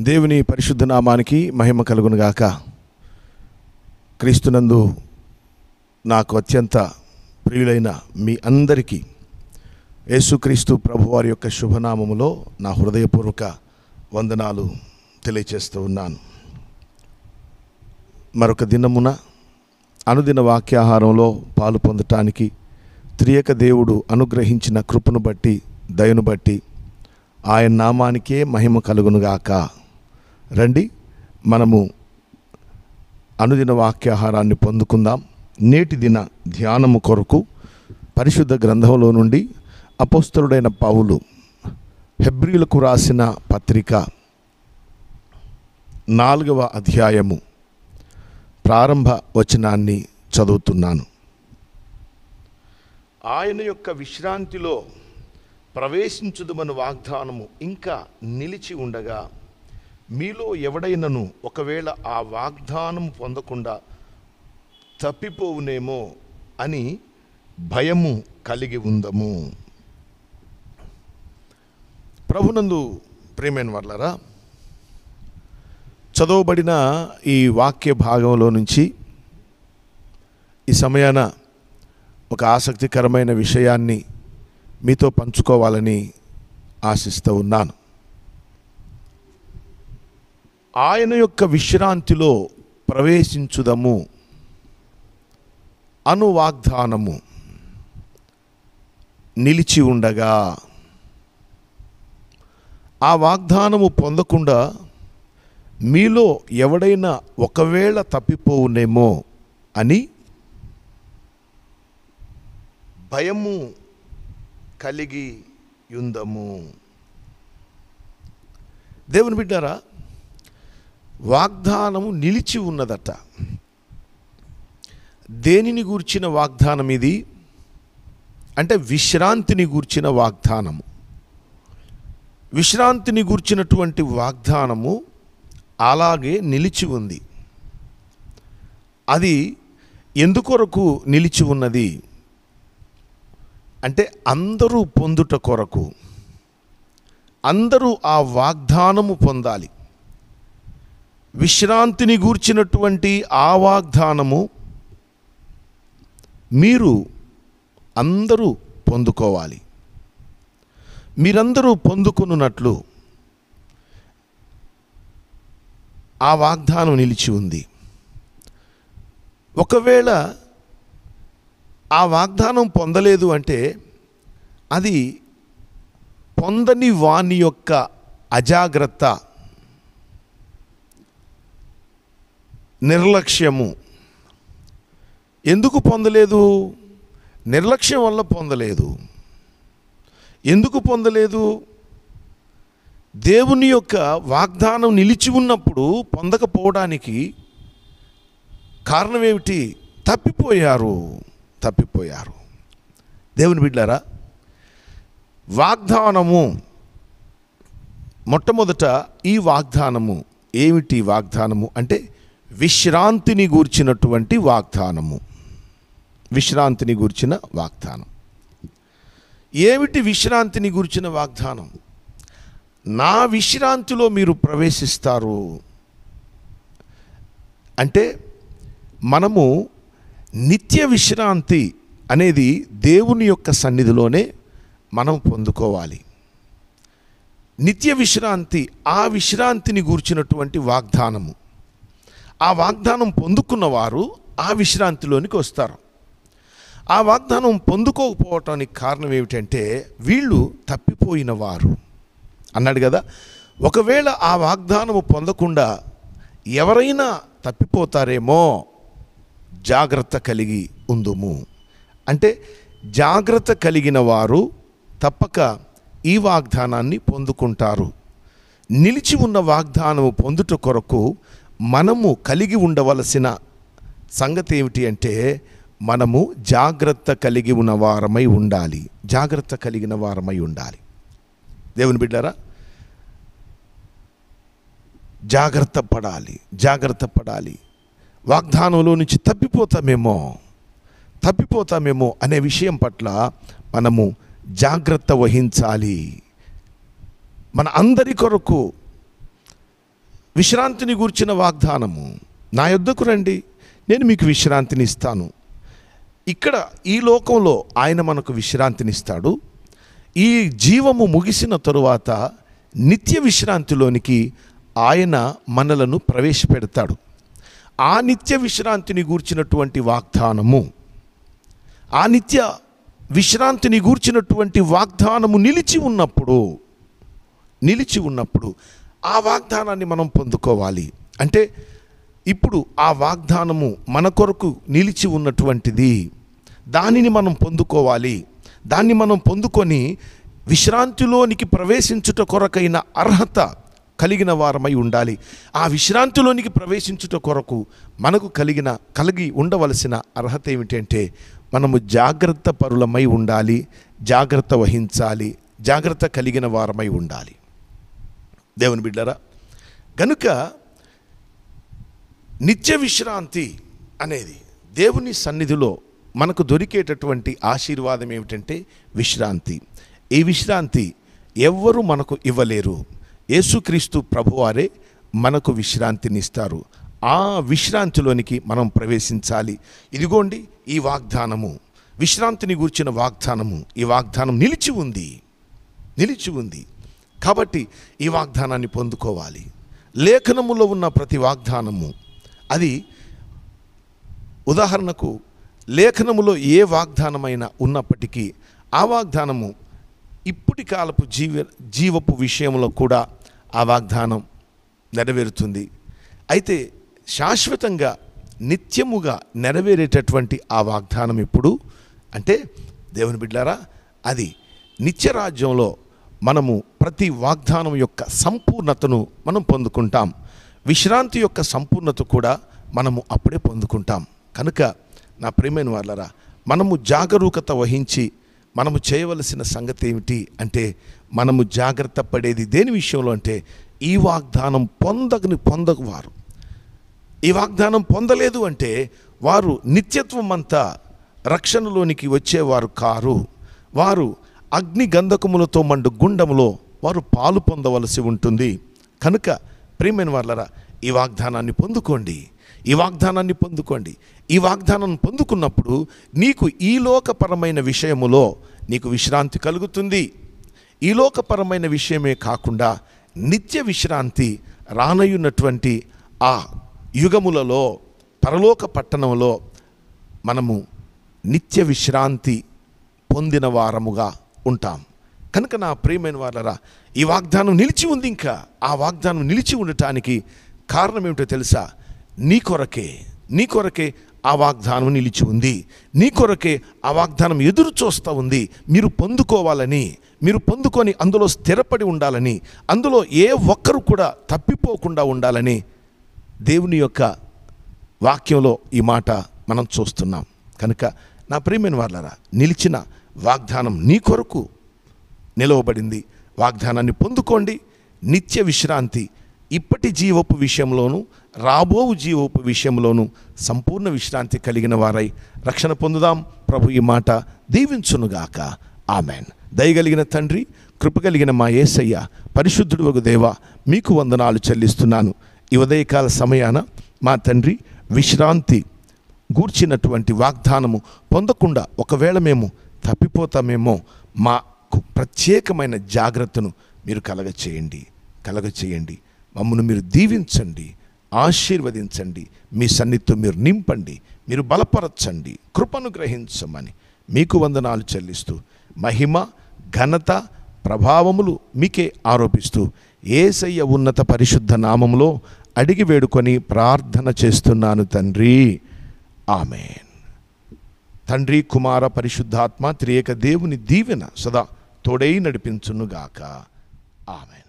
దేవుని పరిశుద్ధ నామానికి మహిమ కలుగునుగాక క్రీస్తునందు నాకు అత్యంత ప్రియులైన మీ అందరికీ యేసుక్రీస్తు ప్రభువారి యొక్క శుభనామములో నా హృదయపూర్వక వందనాలు తెలియచేస్తూ ఉన్నాను మరొక దినమున అనుదిన వాక్యాహారంలో పాలు పొందటానికి త్రియక దేవుడు అనుగ్రహించిన కృపను బట్టి దయను బట్టి ఆయన నామానికే మహిమ కలుగునుగాక రండి మనము అనుదిన వాక్యాహారాన్ని పొందుకుందాం నేటి దిన ధ్యానము కొరకు పరిశుద్ధ గ్రంథంలో నుండి అపోస్తలుడైన పౌలు హెబ్రిలకు రాసిన పత్రిక నాలుగవ అధ్యాయము ప్రారంభ వచనాన్ని చదువుతున్నాను ఆయన యొక్క విశ్రాంతిలో ప్రవేశించుదుమను వాగ్దానము ఇంకా నిలిచి ఉండగా మీలో ఎవడైనను ఒకవేళ ఆ వాగ్దానము పొందకుండా తప్పిపోవునేమో అని భయము కలిగి ఉందము ప్రభునందు ప్రేమైన వాళ్ళరా చదవబడిన ఈ వాక్య భాగంలో నుంచి ఈ సమయాన ఒక ఆసక్తికరమైన విషయాన్ని మీతో పంచుకోవాలని ఆశిస్తూ ఉన్నాను ఆయన యొక్క విశ్రాంతిలో ప్రవేశించుదము అను వాగ్దానము నిలిచి ఉండగా ఆ వాగ్దానము పొందకుండా మీలో ఎవడైనా ఒకవేళ తప్పిపోవునేమో అని భయము కలిగి యుందము దేవుని బిడ్డారా వాగ్దానము నిలిచి ఉన్నదట దేనిని గూర్చిన వాగ్దానం ఇది అంటే విశ్రాంతిని గూర్చిన వాగ్దానము విశ్రాంతిని గూర్చినటువంటి వాగ్దానము అలాగే నిలిచి ఉంది అది ఎందుకొరకు నిలిచి ఉన్నది అంటే అందరూ పొందుట కొరకు అందరూ ఆ వాగ్దానము పొందాలి విశ్రాంతిని గూర్చినటువంటి ఆ వాగ్దానము మీరు అందరూ పొందుకోవాలి మీరందరూ పొందుకున్నట్లు ఆ వాగ్దానం నిలిచి ఉంది ఒకవేళ ఆ వాగ్దానం పొందలేదు అంటే అది పొందని వాని యొక్క అజాగ్రత్త నిర్లక్ష్యము ఎందుకు పొందలేదు నిర్లక్ష్యం వల్ల పొందలేదు ఎందుకు పొందలేదు దేవుని యొక్క వాగ్దానం నిలిచి ఉన్నప్పుడు పొందకపోవడానికి కారణం ఏమిటి తప్పిపోయారు తప్పిపోయారు దేవుని బిడ్డారా వాగ్దానము మొట్టమొదట ఈ వాగ్దానము ఏమిటి వాగ్దానము అంటే విశ్రాంతిని గూర్చినటువంటి వాగ్దానము విశ్రాంతిని గూర్చిన వాగ్దానం ఏమిటి విశ్రాంతిని గూర్చిన వాగ్దానం నా విశ్రాంతిలో మీరు ప్రవేశిస్తారు అంటే మనము నిత్య విశ్రాంతి అనేది దేవుని యొక్క సన్నిధిలోనే మనం పొందుకోవాలి నిత్య విశ్రాంతి ఆ విశ్రాంతిని గూర్చినటువంటి వాగ్దానము ఆ వాగ్దానం పొందుకున్నవారు ఆ విశ్రాంతిలోనికి వస్తారు ఆ వాగ్దానం పొందుకోకపోవటానికి కారణం ఏమిటంటే వీళ్ళు తప్పిపోయిన వారు అన్నాడు కదా ఒకవేళ ఆ వాగ్దానము పొందకుండా ఎవరైనా తప్పిపోతారేమో జాగ్రత్త కలిగి ఉందుము అంటే జాగ్రత్త కలిగిన వారు తప్పక ఈ వాగ్దానాన్ని పొందుకుంటారు నిలిచి ఉన్న వాగ్దానము పొందుట కొరకు మనము కలిగి ఉండవలసిన సంగతి ఏమిటి అంటే మనము జాగ్రత్త కలిగి ఉన్న వారమై ఉండాలి జాగ్రత్త కలిగిన వారమై ఉండాలి దేవుని బిడ్డారా జాగ్రత్త పడాలి జాగ్రత్త పడాలి వాగ్దానంలో నుంచి తప్పిపోతామేమో తప్పిపోతామేమో అనే విషయం పట్ల మనము జాగ్రత్త వహించాలి మన అందరి కొరకు విశ్రాంతిని గూర్చిన వాగ్దానము నా యొద్దకు రండి నేను మీకు విశ్రాంతిని ఇస్తాను ఇక్కడ ఈ లోకంలో ఆయన మనకు విశ్రాంతినిస్తాడు ఈ జీవము ముగిసిన తరువాత నిత్య విశ్రాంతిలోనికి ఆయన మనలను ప్రవేశపెడతాడు ఆ నిత్య విశ్రాంతిని గూర్చినటువంటి వాగ్దానము ఆ నిత్య విశ్రాంతిని గూర్చినటువంటి వాగ్దానము నిలిచి ఉన్నప్పుడు నిలిచి ఉన్నప్పుడు ఆ వాగ్దానాన్ని మనం పొందుకోవాలి అంటే ఇప్పుడు ఆ వాగ్దానము మన కొరకు నిలిచి ఉన్నటువంటిది దానిని మనం పొందుకోవాలి దాన్ని మనం పొందుకొని విశ్రాంతిలోనికి ప్రవేశించుట కొరకైన అర్హత కలిగిన వారమై ఉండాలి ఆ విశ్రాంతిలోనికి ప్రవేశించుట కొరకు మనకు కలిగిన కలిగి ఉండవలసిన అర్హత ఏమిటంటే మనము జాగ్రత్త పరులమై ఉండాలి జాగ్రత్త వహించాలి జాగ్రత్త కలిగిన వారమై ఉండాలి దేవుని బిడ్డరా గనుక నిత్య విశ్రాంతి అనేది దేవుని సన్నిధిలో మనకు దొరికేటటువంటి ఆశీర్వాదం ఏమిటంటే విశ్రాంతి ఈ విశ్రాంతి ఎవ్వరూ మనకు ఇవ్వలేరు యేసుక్రీస్తు ప్రభువారే మనకు విశ్రాంతినిస్తారు ఆ విశ్రాంతిలోనికి మనం ప్రవేశించాలి ఇదిగోండి ఈ వాగ్దానము విశ్రాంతిని గూర్చిన వాగ్దానము ఈ వాగ్దానం నిలిచి ఉంది నిలిచి ఉంది కాబట్టి ఈ వాగ్దానాన్ని పొందుకోవాలి లేఖనములో ఉన్న ప్రతి వాగ్దానము అది ఉదాహరణకు లేఖనములో ఏ వాగ్దానమైనా ఉన్నప్పటికీ ఆ వాగ్దానము ఇప్పటి కాలపు జీవ జీవపు విషయంలో కూడా ఆ వాగ్దానం నెరవేరుతుంది అయితే శాశ్వతంగా నిత్యముగా నెరవేరేటటువంటి ఆ వాగ్దానం ఇప్పుడు అంటే దేవుని బిడ్డారా అది నిత్యరాజ్యంలో మనము ప్రతి వాగ్దానం యొక్క సంపూర్ణతను మనం పొందుకుంటాం విశ్రాంతి యొక్క సంపూర్ణత కూడా మనము అప్పుడే పొందుకుంటాం కనుక నా ప్రియమైన వాళ్ళరా మనము జాగరూకత వహించి మనము చేయవలసిన సంగతి ఏమిటి అంటే మనము జాగ్రత్త పడేది దేని విషయంలో అంటే ఈ వాగ్దానం పొందగని పొందగవారు ఈ వాగ్దానం పొందలేదు అంటే వారు నిత్యత్వం అంతా రక్షణలోనికి వచ్చేవారు కారు వారు అగ్ని గంధకములతో మండు గుండములో వారు పాలు పొందవలసి ఉంటుంది కనుక ప్రియమైన వాళ్ళరా ఈ వాగ్దానాన్ని పొందుకోండి ఈ వాగ్దానాన్ని పొందుకోండి ఈ వాగ్దానం పొందుకున్నప్పుడు నీకు ఈ లోకపరమైన విషయములో నీకు విశ్రాంతి కలుగుతుంది ఈ లోకపరమైన విషయమే కాకుండా నిత్య విశ్రాంతి రానయ్యున్నటువంటి ఆ యుగములలో పరలోక పట్టణంలో మనము నిత్య విశ్రాంతి పొందిన వారముగా ఉంటాం కనుక నా ప్రియమైన వాళ్ళరా ఈ వాగ్దానం నిలిచి ఉంది ఇంకా ఆ వాగ్దానం నిలిచి ఉండటానికి కారణం ఏమిటో తెలుసా నీ కొరకే నీ కొరకే ఆ వాగ్దానం నిలిచి ఉంది నీ కొరకే ఆ వాగ్దానం ఎదురు చూస్తూ ఉంది మీరు పొందుకోవాలని మీరు పొందుకొని అందులో స్థిరపడి ఉండాలని అందులో ఏ ఒక్కరు కూడా తప్పిపోకుండా ఉండాలని దేవుని యొక్క వాక్యంలో ఈ మాట మనం చూస్తున్నాం కనుక నా ప్రియమైన వాళ్ళరా నిలిచిన వాగ్దానం నీ కొరకు నిలవబడింది వాగ్దానాన్ని పొందుకోండి నిత్య విశ్రాంతి ఇప్పటి జీవపు విషయంలోనూ రాబోవు జీవపు విషయంలోనూ సంపూర్ణ విశ్రాంతి కలిగిన వారై రక్షణ పొందుదాం ప్రభు ఈ మాట దీవించునుగాక ఆమెన్ దయగలిగిన తండ్రి కృపగలిగిన మా యేసయ్య పరిశుద్ధుడు ఒక దేవ మీకు వందనాలు చెల్లిస్తున్నాను ఈ ఉదయకాల సమయాన మా తండ్రి విశ్రాంతి గూర్చినటువంటి వాగ్దానము పొందకుండా ఒకవేళ మేము తప్పిపోతామేమో మాకు ప్రత్యేకమైన జాగ్రత్తను మీరు కలగ చేయండి కలగ చేయండి మమ్మల్ని మీరు దీవించండి ఆశీర్వదించండి మీ సన్నిధితో మీరు నింపండి మీరు బలపరచండి కృపను గ్రహించమని మీకు వందనాలు చెల్లిస్తూ మహిమ ఘనత ప్రభావములు మీకే ఆరోపిస్తూ ఏసయ్య ఉన్నత పరిశుద్ధ నామములో అడిగి వేడుకొని ప్రార్థన చేస్తున్నాను తండ్రి ఆమెన్ తండ్రి కుమార పరిశుద్ధాత్మ త్రియేక దేవుని దీవెన సదా తోడై నడిపించునుగాక ఆమెన్